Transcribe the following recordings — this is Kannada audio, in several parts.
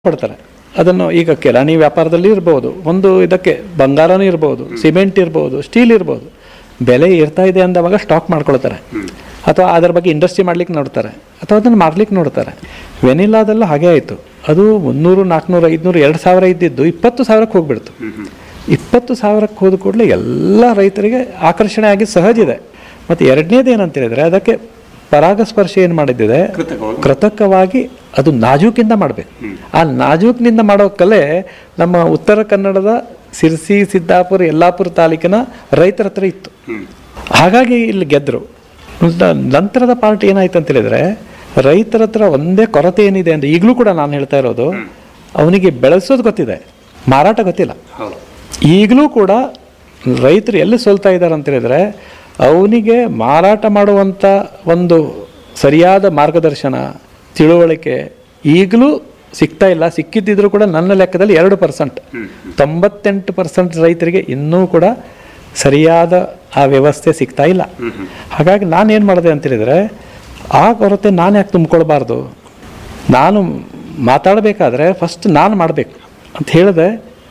ಪಡ್ತಾರೆ ಅದನ್ನು ಈಗ ಕಿರಾಣಿ ವ್ಯಾಪಾರದಲ್ಲಿ ಇರ್ಬೋದು ಒಂದು ಇದಕ್ಕೆ ಬಂಗಾರನೂ ಇರ್ಬೋದು ಸಿಮೆಂಟ್ ಇರ್ಬೋದು ಸ್ಟೀಲ್ ಇರ್ಬೋದು ಬೆಲೆ ಇರ್ತಾ ಇದೆ ಅಂದವಾಗ ಸ್ಟಾಕ್ ಮಾಡ್ಕೊಳ್ತಾರೆ ಅಥವಾ ಅದರ ಬಗ್ಗೆ ಇಂಡಸ್ಟ್ರಿ ಮಾಡ್ಲಿಕ್ಕೆ ನೋಡ್ತಾರೆ ಅಥವಾ ಅದನ್ನು ಮಾರ್ಲಿಕ್ಕೆ ನೋಡ್ತಾರೆ ವೆನಿಲಾದೆಲ್ಲ ಹಾಗೆ ಆಯಿತು ಅದು ಮುನ್ನೂರು ನಾಲ್ಕುನೂರು ಐದುನೂರು ಎರಡು ಸಾವಿರ ಇದ್ದಿದ್ದು ಇಪ್ಪತ್ತು ಸಾವಿರಕ್ಕೆ ಹೋಗ್ಬಿಡ್ತು ಇಪ್ಪತ್ತು ಸಾವಿರಕ್ಕೆ ಹೋದ ಕೂಡಲೇ ಎಲ್ಲ ರೈತರಿಗೆ ಆಕರ್ಷಣೆ ಆಗಿ ಸಹಜ ಇದೆ ಮತ್ತು ಎರಡನೇದು ಏನಂತ ಹೇಳಿದ್ರೆ ಅದಕ್ಕೆ ಪರಾಗಸ್ಪರ್ಶ ಏನು ಮಾಡಿದ್ದಿದೆ ಕೃತಕವಾಗಿ ಅದು ನಾಜೂಕಿಂದ ಮಾಡಬೇಕು ಆ ನಾಜೂಕಿನಿಂದ ಮಾಡೋ ಕಲೆ ನಮ್ಮ ಉತ್ತರ ಕನ್ನಡದ ಸಿರ್ಸಿ ಸಿದ್ದಾಪುರ ಯಲ್ಲಾಪುರ ತಾಲೂಕಿನ ರೈತರ ಹತ್ರ ಇತ್ತು ಹಾಗಾಗಿ ಇಲ್ಲಿ ಗೆದ್ದರು ನ- ನಂತರದ ಪಾರ್ಟಿ ಏನಾಯ್ತು ಅಂತ ಹೇಳಿದ್ರೆ ರೈತರ ಹತ್ರ ಒಂದೇ ಕೊರತೆ ಏನಿದೆ ಅಂತ ಈಗಲೂ ಕೂಡ ನಾನು ಹೇಳ್ತಾ ಇರೋದು ಅವನಿಗೆ ಬೆಳೆಸೋದು ಗೊತ್ತಿದೆ ಮಾರಾಟ ಗೊತ್ತಿಲ್ಲ ಈಗಲೂ ಕೂಡ ರೈತರು ಎಲ್ಲಿ ಸೋಲ್ತಾ ಇದ್ದಾರೆ ಅಂತ ಹೇಳಿದ್ರೆ ಅವನಿಗೆ ಮಾರಾಟ ಮಾಡುವಂಥ ಒಂದು ಸರಿಯಾದ ಮಾರ್ಗದರ್ಶನ ತಿಳುವಳಿಕೆ ಈಗಲೂ ಸಿಗ್ತಾ ಇಲ್ಲ ಸಿಕ್ಕಿದ್ದಿದ್ರು ಕೂಡ ನನ್ನ ಲೆಕ್ಕದಲ್ಲಿ ಎರಡು ಪರ್ಸೆಂಟ್ ತೊಂಬತ್ತೆಂಟು ಪರ್ಸೆಂಟ್ ರೈತರಿಗೆ ಇನ್ನೂ ಕೂಡ ಸರಿಯಾದ ಆ ವ್ಯವಸ್ಥೆ ಸಿಗ್ತಾ ಇಲ್ಲ ಹಾಗಾಗಿ ನಾನೇನು ಮಾಡಿದೆ ಅಂತ ಹೇಳಿದ್ರೆ ಆ ಕೊರತೆ ನಾನು ಯಾಕೆ ತುಂಬಿಕೊಳ್ಬಾರ್ದು ನಾನು ಮಾತಾಡಬೇಕಾದ್ರೆ ಫಸ್ಟ್ ನಾನು ಮಾಡಬೇಕು ಅಂತ ಹೇಳಿದೆ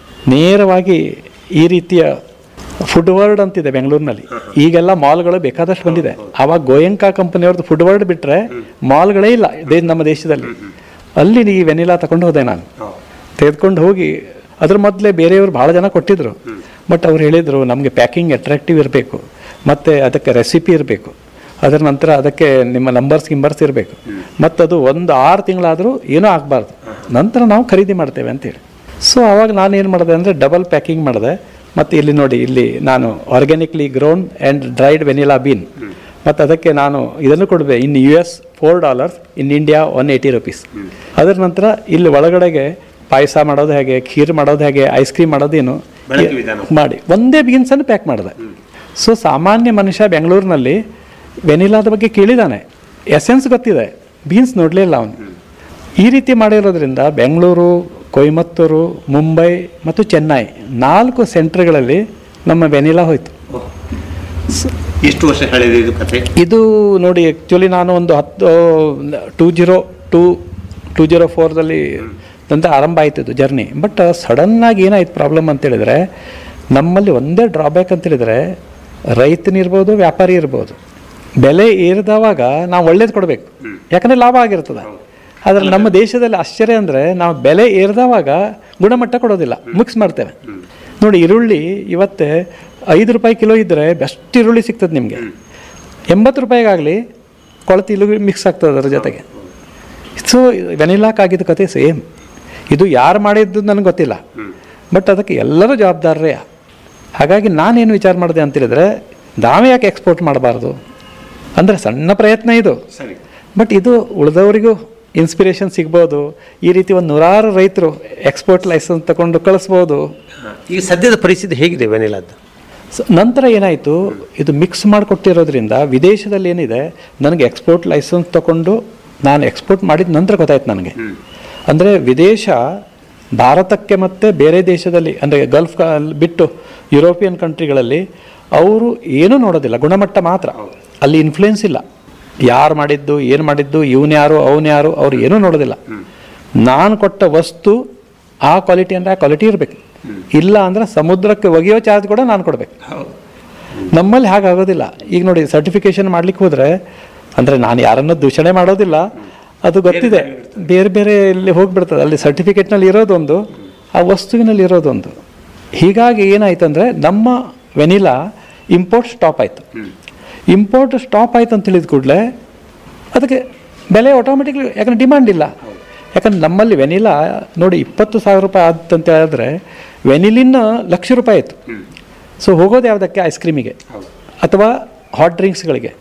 ನೇರವಾಗಿ ಈ ರೀತಿಯ ಫುಡ್ ವರ್ಡ್ ಅಂತಿದೆ ಬೆಂಗಳೂರಿನಲ್ಲಿ ಈಗೆಲ್ಲ ಮಾಲ್ಗಳು ಬೇಕಾದಷ್ಟು ಬಂದಿದೆ ಆವಾಗ ಗೋಯಂಕಾ ಕಂಪನಿಯವ್ರದ್ದು ಫುಡ್ ವರ್ಡ್ ಬಿಟ್ಟರೆ ಮಾಲ್ಗಳೇ ಇಲ್ಲ ದೇ ನಮ್ಮ ದೇಶದಲ್ಲಿ ಅಲ್ಲಿ ಈ ವೆನಿಲಾ ತಗೊಂಡು ಹೋದೆ ನಾನು ತೆಗೆದುಕೊಂಡು ಹೋಗಿ ಅದ್ರ ಮೊದಲೇ ಬೇರೆಯವರು ಭಾಳ ಜನ ಕೊಟ್ಟಿದ್ರು ಬಟ್ ಅವ್ರು ಹೇಳಿದರು ನಮಗೆ ಪ್ಯಾಕಿಂಗ್ ಅಟ್ರಾಕ್ಟಿವ್ ಇರಬೇಕು ಮತ್ತು ಅದಕ್ಕೆ ರೆಸಿಪಿ ಇರಬೇಕು ಅದರ ನಂತರ ಅದಕ್ಕೆ ನಿಮ್ಮ ನಂಬರ್ಸ್ ಗಿಂಬರ್ಸ್ ಇರಬೇಕು ಮತ್ತು ಅದು ಒಂದು ಆರು ತಿಂಗಳಾದರೂ ಏನೂ ಆಗಬಾರ್ದು ನಂತರ ನಾವು ಖರೀದಿ ಮಾಡ್ತೇವೆ ಅಂತೇಳಿ ಸೊ ಆವಾಗ ನಾನು ಏನು ಮಾಡಿದೆ ಅಂದರೆ ಡಬಲ್ ಪ್ಯಾಕಿಂಗ್ ಮಾಡಿದೆ ಮತ್ತು ಇಲ್ಲಿ ನೋಡಿ ಇಲ್ಲಿ ನಾನು organically ground and dried vanilla bean ಮತ್ತು ಅದಕ್ಕೆ ನಾನು ಇದನ್ನು ಕೊಡಬೇ in U S four dollars in India one eighty rupees ಅದರ ನಂತರ ಇಲ್ಲಿ ಒಳಗಡೆಗೆ ಪಾಯಸ ಮಾಡೋದು ಹೇಗೆ ಖೀರ್ ಮಾಡೋದು ಹೇಗೆ ಐಸ್ ಕ್ರೀಮ್ ಮಾಡೋದೇನು ಬಳಕೆ ವಿಧಾನ. ಮಾಡಿ ಒಂದೇ ಬೀನ್ಸನ್ನು ಪ್ಯಾಕ್ ಮಾಡಿದೆ ಸೊ ಸಾಮಾನ್ಯ ಮನುಷ್ಯ ಬೆಂಗಳೂರಿನಲ್ಲಿ ವೆನಿಲಾದ ಬಗ್ಗೆ ಕೇಳಿದಾನೆ ಎಸೆನ್ಸ್ ಗೊತ್ತಿದೆ ಬೀನ್ಸ್ ನೋಡಲೇ ಇಲ್ಲ ಅವನು ಈ ರೀತಿ ಮಾಡಿರೋದ್ರಿಂದ ಬೆಂಗಳೂರು ಕೊಯಮತ್ತೂರು ಮುಂಬೈ ಮತ್ತು ಚೆನ್ನೈ ನಾಲ್ಕು ಸೆಂಟ್ರ್ಗಳಲ್ಲಿ ನಮ್ಮ ವೆನಿಲಾ ಹೋಯ್ತು ಎಷ್ಟು ವರ್ಷ ಹಳೆಯದು ಇದು ಕತೆ ಇದು ನೋಡಿ ಆ್ಯಕ್ಚುಲಿ ನಾನು ಒಂದು ಹತ್ತು two zero two two zero ಫೋರ್ದಲ್ಲಿ ಅಂತ ಆರಂಭ ಆಯ್ತು ಇದು ಜರ್ನಿ ಬಟ್ ಸಡನ್ನಾಗಿ ಏನಾಯ್ತು ಪ್ರಾಬ್ಲಮ್ ಅಂತ ಹೇಳಿದ್ರೆ ನಮ್ಮಲ್ಲಿ ಒಂದೇ ಡ್ರಾಬ್ಯಾಕ್ ಅಂತ ಹೇಳಿದ್ರೆ ರೈತನಿರ್ಬೋದು ವ್ಯಾಪಾರಿ ಇರ್ಬೋದು ಬೆಲೆ ಏರಿದವಾಗ ನಾವು ಒಳ್ಳೇದು ಕೊಡಬೇಕು ಯಾಕಂದರೆ ಲಾಭ ಆಗಿರ್ತದೆ ಆದರೆ ನಮ್ಮ ದೇಶದಲ್ಲಿ ಆಶ್ಚರ್ಯ ಅಂದರೆ ನಾವು ಬೆಲೆ ಏರಿದವಾಗ ಗುಣಮಟ್ಟ ಕೊಡೋದಿಲ್ಲ ಮಿಕ್ಸ್ ಮಾಡ್ತೇವೆ ನೋಡಿ ಈರುಳ್ಳಿ ಇವತ್ತೇ ಐದು ರೂಪಾಯಿ ಕಿಲೋ ಇದ್ದರೆ ಬೆಸ್ಟ್ ಈರುಳ್ಳಿ ಸಿಗ್ತದೆ ನಿಮಗೆ ಎಂಬತ್ತು ರೂಪಾಯಿಗಾಗಲಿ ಕೊಳತಿ ಇಲು ಮಿಕ್ಸ್ ಆಗ್ತದೆ ಅದರ ಜೊತೆಗೆ ಸೊ ವೆನಿಲಾಕ್ ಆಗಿದ್ದ ಕತೆ ಸೇಮ್ ಇದು ಯಾರು ಮಾಡಿದ್ದು ನನಗೆ ಗೊತ್ತಿಲ್ಲ ಬಟ್ ಅದಕ್ಕೆ ಎಲ್ಲರೂ ಜವಾಬ್ದಾರರೇ ಹಾಗಾಗಿ ನಾನೇನು ವಿಚಾರ ಮಾಡಿದೆ ಅಂತ ಹೇಳಿದ್ರೆ ನಾವೇ ಯಾಕೆ ಎಕ್ಸ್ಪೋರ್ಟ್ ಮಾಡಬಾರ್ದು ಅಂದರೆ ಸಣ್ಣ ಪ್ರಯತ್ನ ಇದು ಸರಿ ಬಟ್ ಇದು ಉಳಿದವರಿಗೂ ಇನ್ಸ್ಪಿರೇಷನ್ ಸಿಗ್ಬೋದು ಈ ರೀತಿ ಒಂದು ನೂರಾರು ರೈತರು ಎಕ್ಸ್ಪೋರ್ಟ್ ಲೈಸೆನ್ಸ್ ತಗೊಂಡು ಕಳಿಸ್ಬೋದು ಈಗ ಸದ್ಯದ ಪರಿಸ್ಥಿತಿ ಹೇಗಿದೆ ವೆನಿಲಾದ್ದು ಸ- ನಂತರ ಏನಾಯಿತು ಇದು ಮಿಕ್ಸ್ ಮಾಡಿಕೊಟ್ಟಿರೋದ್ರಿಂದ ವಿದೇಶದಲ್ಲಿ ಏನಿದೆ ನನಗೆ ಎಕ್ಸ್ಪೋರ್ಟ್ ಲೈಸೆನ್ಸ್ ತಗೊಂಡು ನಾನು ಎಕ್ಸ್ಪೋರ್ಟ್ ಮಾಡಿದ ನಂತರ ಗೊತ್ತಾಯ್ತು ನನಗೆ ಅಂದರೆ ವಿದೇಶ ಭಾರತಕ್ಕೆ ಮತ್ತು ಬೇರೆ ದೇಶದಲ್ಲಿ ಅಂದರೆ ಗಲ್ಫ್ ಕ- ಬಿಟ್ಟು ಯುರೋಪಿಯನ್ ಕಂಟ್ರಿಗಳಲ್ಲಿ ಅವರು ಏನೂ ನೋಡೋದಿಲ್ಲ ಗುಣಮಟ್ಟ ಮಾತ್ರ ಅಲ್ಲಿ ಇನ್ಫ್ಲುಯೆನ್ಸ್ ಇಲ್ಲ ಯಾರು ಮಾಡಿದ್ದು ಏನು ಮಾಡಿದ್ದು ಇವನು ಯಾರು ಅವನು ಯಾರು ಅವ್ರು ಏನೂ ನೋಡೋದಿಲ್ಲ ನಾನು ಕೊಟ್ಟ ವಸ್ತು ಆ ಕ್ವಾಲಿಟಿ ಅಂದರೆ ಆ ಕ್ವಾಲಿಟಿ ಇರಬೇಕು ಇಲ್ಲ ಅಂದರೆ ಸಮುದ್ರಕ್ಕೆ ಒಗೆಯೋ ಚಾರ್ಜ್ ಕೂಡ ನಾನು ಕೊಡಬೇಕು ನಮ್ಮಲ್ಲಿ ಹಾಗಾಗೋದಿಲ್ಲ ಈಗ ನೋಡಿ ಸರ್ಟಿಫಿಕೇಶನ್ ಮಾಡ್ಲಿಕ್ಕೆ ಹೋದರೆ ಅಂದರೆ ನಾನು ಯಾರನ್ನೂ ದೂಷಣೆ ಮಾಡೋದಿಲ್ಲ ಅದು ಗೊತ್ತಿದೆ ಬೇರೆ ಬೇರೆ ಇಲ್ಲಿ ಹೋಗ್ಬಿಡ್ತದೆ ಅಲ್ಲಿ ಸರ್ಟಿಫಿಕೇಟ್ನಲ್ಲಿ ಇರೋದೊಂದು ಆ ವಸ್ತುವಿನಲ್ಲಿ ಇರೋದೊಂದು ಹೀಗಾಗಿ ಏನಾಯ್ತು ಅಂದರೆ ನಮ್ಮ ವೆನಿಲಾ ಇಂಪೋರ್ಟ್ ಸ್ಟಾಪ್ ಆಯಿತು ಇಂಪೋರ್ಟ್ ಸ್ಟಾಪ್ ಆಯ್ತು ಅಂತ ತಿಳಿದ ಕೂಡಲೇ ಅದಕ್ಕೆ ಬೆಲೆ ಆಟೋಮೆಟಿಕ್ಲಿ ಯಾಕಂದ್ರೆ ಡಿಮಾಂಡ್ ಇಲ್ಲ ಯಾಕಂದ್ರೆ ನಮ್ಮಲ್ಲಿ ವೆನಿಲಾ ನೋಡಿ ಇಪ್ಪತ್ತು ಸಾವಿರ ರೂಪಾಯಿ ಆದಂತ ಹೇಳಿದ್ರೆ ವೆನಿಲಿನ ಲಕ್ಷ ರೂಪಾಯಿ ಆಯಿತು ಸೊ ಹೋಗೋದು ಯಾವುದಕ್ಕೆ ಐಸ್ ಕ್ರೀಮಿಗೆ ಅಥವಾ ಹಾಟ್ ಡ್ರಿಂಕ್ಸ್ಗಳಿಗೆ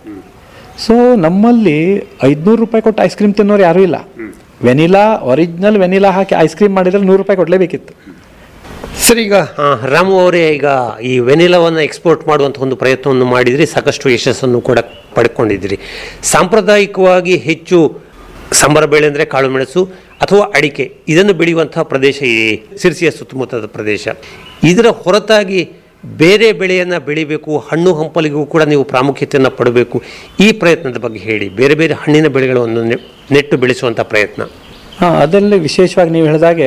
ಸೊ ನಮ್ಮಲ್ಲಿ ಐದುನೂರು ರೂಪಾಯಿ ಕೊಟ್ಟು ಐಸ್ ಕ್ರೀಮ್ ತಿನ್ನೋರು ಯಾರೂ ಇಲ್ಲ ವೆನಿಲಾ ಒರಿಜಿನಲ್ ವೆನಿಲಾ ಹಾಕಿ ಐಸ್ ಕ್ರೀಮ್ ಮಾಡಿದ್ರೆ ನೂರು ರೂಪಾಯಿ ಕೊಡಲೇಬೇಕಿತ್ತು ಸರ್ ಈಗ ಆ, ರಾಮು ಅವರೇ ಈಗ ಈ ವೆನಿಲಾವನ್ನು ಎಕ್ಸ್ಪೋರ್ಟ್ ಮಾಡುವಂಥ ಒಂದು ಪ್ರಯತ್ನವನ್ನು ಮಾಡಿದ್ರಿ ಸಾಕಷ್ಟು ಯಶಸ್ಸನ್ನು ಕೂಡ ಪಡ್ಕೊಂಡಿದ್ರಿ ಸಾಂಪ್ರದಾಯಿಕವಾಗಿ ಹೆಚ್ಚು ಸಂಬರ ಬೆಳೆ ಅಂದರೆ ಕಾಳುಮೆಣಸು ಅಥವಾ ಅಡಿಕೆ ಇದನ್ನು ಬೆಳೆಯುವಂತಹ ಪ್ರದೇಶ ಈ ಸಿರ್ಸಿಯ ಸುತ್ತಮುತ್ತದ ಪ್ರದೇಶ ಇದರ ಹೊರತಾಗಿ ಬೇರೆ ಬೆಳೆಯನ್ನು ಬೆಳಿಬೇಕು ಹಣ್ಣು ಹಂಪಲಿಗೂ ಕೂಡ ನೀವು ಪ್ರಾಮುಖ್ಯತೆಯನ್ನು ಪಡಬೇಕು ಈ ಪ್ರಯತ್ನದ ಬಗ್ಗೆ ಹೇಳಿ ಬೇರೆ ಬೇರೆ ಹಣ್ಣಿನ ಬೆಳೆಗಳನ್ನು ನೆ- ನೆಟ್ಟು ಬೆಳೆಸುವಂಥ ಪ್ರಯತ್ನ ಹಾಂ ಅದರಲ್ಲಿ ವಿಶೇಷವಾಗಿ ನೀವು ಹೇಳಿದಾಗೆ